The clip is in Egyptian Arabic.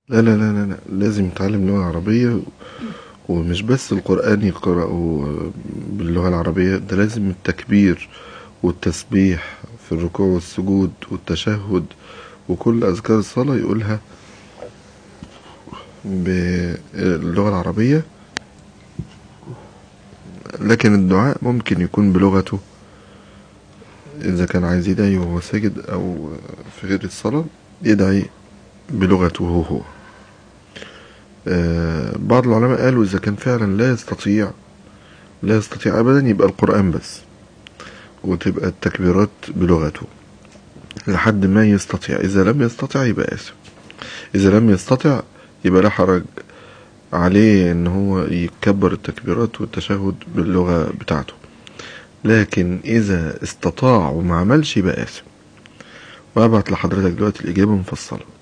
لا لا لا لا, لا. لازم يتعلم لغة عربية ومش بس القرآن يقرأه باللغة العربية ده لازم التكبير والتسبيح في الركوع والسجود والتشهد وكل أذكار الصلاة يقولها باللغة العربية لكن الدعاء ممكن يكون بلغته إذا كان عايز يدعي وهو ساجد أو في غير الصلاة يدعي بلغته هو آه بعض العلماء قالوا إذا كان فعلا لا يستطيع لا يستطيع أبدا يبقى القرآن بس وتبقى التكبيرات بلغته لحد ما يستطيع إذا لم يستطع يبقى آسف إذا لم يستطع يبقى لا حرج عليه إن هو يكبر التكبيرات والتشهد باللغة بتاعته لكن إذا استطاع وما عملش يبقى آسف وأبعت لحضرتك دلوقتي الإجابة مفصلة